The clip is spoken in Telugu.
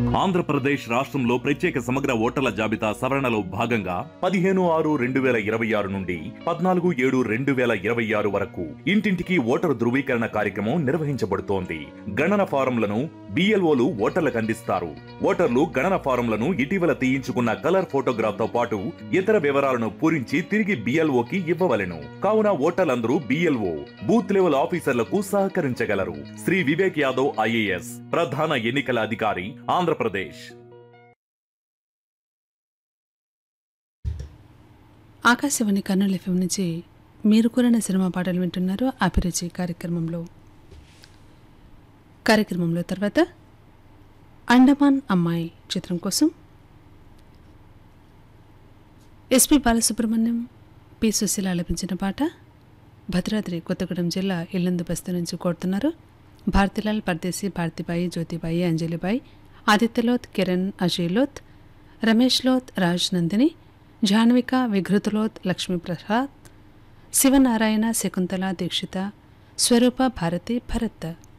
ఆంధ్రప్రదేశ్ రాష్ట్రంలో ప్రత్యేక సమగ్ర ఓటర్ల జాబితా సవరణలో భాగంగా పదిహేను ఆరు రెండు వేల ఇరవై ఆరు నుండి పద్నాలుగు ఏడు రెండు వేల ఇరవై ఆరు వరకు ఇంటింటికి ఓటరు ధృవీకరణ కార్యక్రమం నిర్వహించబడుతోంది గణన ఫారంలను బిఎల్ఓలు ఓటర్లకు అందిస్తారు ఓటర్లు గణన ఫారంలను ఇటీవల తీయించుకున్న కలర్ ఫోటోగ్రాఫ్ తో పాటు ఇతర వివరాలను పూరించి తిరిగి బిఎల్ఓకి ఇవ్వవలెను కావున ఓటర్లందరూ బిఎల్ఓ బూత్ లెవెల్ ఆఫీసర్లకు సహకరించగలరు శ్రీ వివేక్ యాదవ్ ఐఏఎస్ ప్రధాన ఎన్నికల అధికారి ఆంధ్రప్రదేశ్ ఆకాశవాణి కర్నూలు ఎఫ్ఎం నుంచి మీరు కోరిన సినిమా పాటలు వింటున్నారు అభిరుచి కార్యక్రమంలో కార్యక్రమంలో తర్వాత అండమాన్ అమ్మాయి చిత్రం కోసం ఎస్పి బాలసుబ్రహ్మణ్యం పి సుశీల ఆలపించిన పాట భద్రాద్రి కొత్తగూడెం జిల్లా ఇల్లందు బస్తీ నుంచి కోరుతున్నారు భారతిలాల్ పర్దేశి భారతిబాయి జ్యోతిబాయి అంజలిబాయి ఆదిత్యలోత్ కిరణ్ అజయ్లోత్ రమేష్లోత్ రాజ్ నందిని జాన్విక విఘృతలోత్ లక్ష్మీప్రసాద్ శివనారాయణ శకుంతల దీక్షిత స్వరూప భారతి భరత్